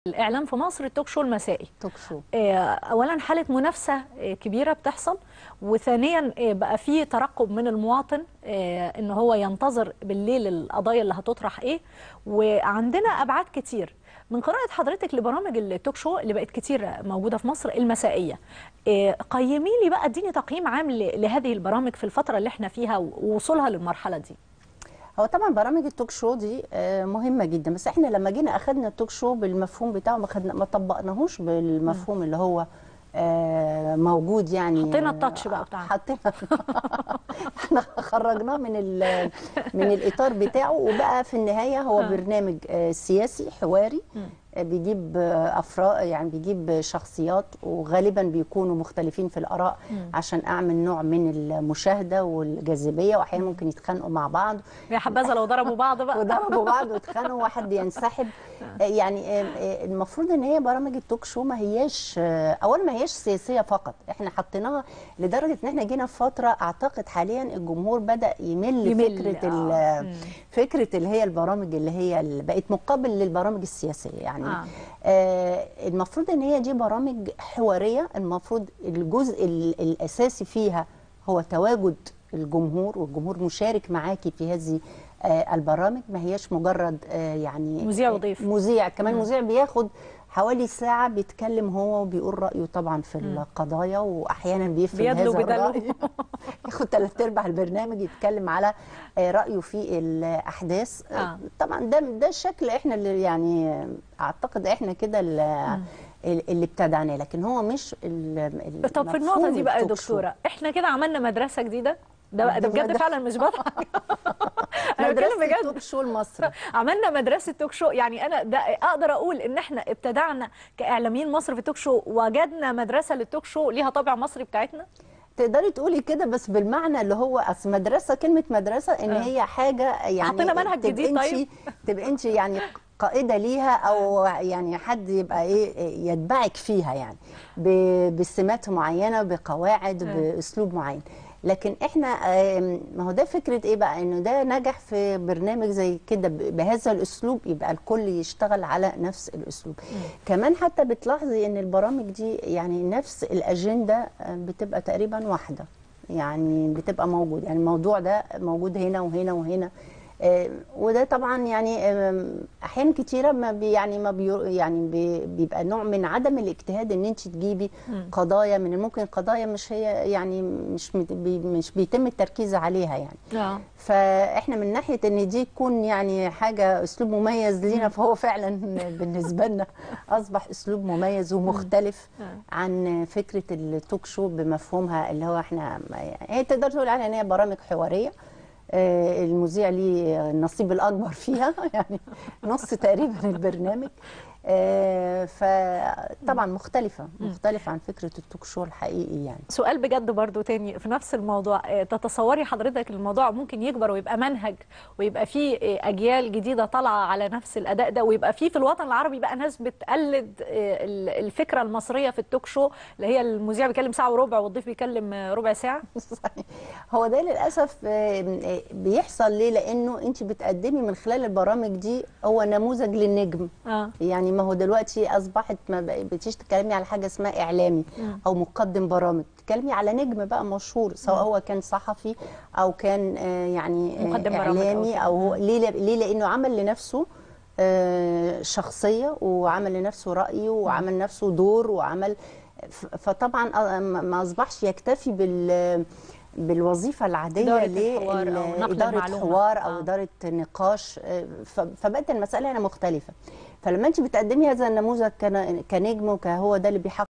الاعلام في مصر التوك شو المسائي توك شو آه، اولا حاله منافسه آه، كبيره بتحصل وثانيا آه، بقى في ترقب من المواطن آه، ان هو ينتظر بالليل القضايا اللي هتطرح ايه وعندنا ابعاد كتير من قراءة حضرتك لبرامج التوك شو اللي بقت كتير موجودة في مصر المسائية آه، قيمي لي بقى اديني تقييم عام ل- لهذه البرامج في الفترة اللي احنا فيها ووصولها للمرحلة دي هو طبعا برامج التوك شو دي آه، مهمه جدا بس احنا لما جينا اخذنا التوك شو بالمفهوم بتاعه ما خدنا ما طبقناهوش بالمفهوم اللي هو آه، موجود يعني حطينا التاتش بقى بتاعنا. حطينا احنا خرجناه من ال- من الاطار بتاعه وبقى في النهايه هو آه. برنامج آه، سياسي حواري آه، بيجيب افراد يعني بيجيب شخصيات وغالبا بيكونوا مختلفين في الاراء عشان اعمل نوع من المشاهده والجاذبيه واحيانا ممكن يتخانقوا مع بعض يا حبذا لو ضربوا بعض بقى وضربوا بعض واتخانقوا وحد ينسحب آه، يعني آه، آه، المفروض ان هي برامج التوك شو ما هياش آه، اولا ما هياش سياسيه فقط احنا حطيناها لدرجه ان احنا جينا في فتره اعتقد حاليا الجمهور بدا يمل, يمل، فكره ال- آه. مم. فكره اللي هي البرامج اللي هي اللي بقت مقابل للبرامج السياسيه يعني آه. آه المفروض ان هي دي برامج حواريه المفروض الجزء ال- الاساسي فيها هو تواجد الجمهور والجمهور مشارك معاكي في هذه آه البرامج ما هياش مجرد آه يعني مذيع وضيف. مذيع كمان مذيع بياخد حوالي ساعة بيتكلم هو وبيقول رأيه طبعا في القضايا وأحيانا بيفرض بيدلو هذا بدلو. الرأي ياخد ثلاث ارباع البرنامج يتكلم على آه، رايه في الاحداث آه، آه. طبعا ده ده الشكل احنا اللي يعني آه، اعتقد احنا كده اللي, اللي ابتدعناه لكن هو مش ال- ال- طب في النقطة مفهوم دي بقى يا التوك شو. دكتورة احنا كده عملنا مدرسة جديدة ده بقى ده ده بجد مدرسة. فعلا مش بضحك انا بتكلم مدرسة بجد التوك شو المصري عملنا مدرسة توك شو يعني انا ده اقدر اقول ان احنا ابتدعنا كاعلاميين مصر في التوك شو وجدنا مدرسة للتوك شو ليها طابع مصري بتاعتنا تقدري تقولي كده بس بالمعنى اللي هو اصل مدرسه كلمه مدرسه ان آه. هي حاجه يعني حطينا منهج تبقى جديد انتي- طيب؟ تبقى انت يعني قائده ليها او يعني حد يبقى ايه يتبعك فيها يعني ب- بسمات معينه بقواعد آه. باسلوب معين لكن احنا آم، ما هو ده فكره ايه بقى انه ده نجح في برنامج زي كده ب- بهذا الاسلوب يبقى الكل يشتغل على نفس الاسلوب كمان حتى بتلاحظي ان البرامج دي يعني نفس الاجنده آه، بتبقى تقريبا واحده يعني بتبقى موجود يعني الموضوع ده موجود هنا وهنا وهنا آه، وده طبعا يعني آم، احيان كتيره ما بي يعني ما بي يعني بي- بيبقى نوع من عدم الاجتهاد ان انت تجيبي قضايا من الممكن قضايا مش هي يعني مش مت- بي مش بيتم التركيز عليها يعني اه فاحنا من ناحيه ان دي تكون يعني حاجه اسلوب مميز لينا فهو فعلا بالنسبه لنا اصبح اسلوب مميز ومختلف عن فكره التوك شو بمفهومها اللي هو احنا يعني هي تقدر تقول عليها ان هي برامج حواريه آه، المذيع ليه النصيب الاكبر فيها يعني نص تقريبا البرنامج آه، فطبعا مختلفه مختلفه عن فكره التوك شو الحقيقي يعني سؤال بجد برضو تاني في نفس الموضوع آه، تتصوري حضرتك الموضوع ممكن يكبر ويبقى منهج ويبقى فيه آه، أجيال جديدة طالعة على نفس الأداء ده ويبقى فيه في الوطن العربي بقى ناس بتقلد آه، ال- الفكرة المصرية في التوك شو اللي هي المذيع بيكلم ساعة وربع والضيف بيكلم آه، ربع ساعة صحيح. هو ده للاسف آه، آه، بيحصل ليه لانه انت بتقدمي من خلال البرامج دي هو نموذج للنجم اه يعني ما هو دلوقتي اصبحت ما بقيتيش تتكلمي على حاجه اسمها اعلامي او مقدم برامج تتكلمي على نجم بقى مشهور سواء هو كان صحفي او كان آه، يعني آه، مقدم برامج أو اعلامي كده. او هو ليه ليه لانه عمل لنفسه آه، شخصيه وعمل لنفسه راي وعمل نفسه دور وعمل ف- فطبعا آه، ما ما اصبحش يكتفي بال بالوظيفه العاديه إدارة الحوار أو لل- نقل اداره المعلومة. حوار او آه. اداره نقاش آه، ف- فبقت المساله هنا مختلفه فلما انت بتقدمي هذا النموذج كن- كنجم وكهو ده اللي بيحقق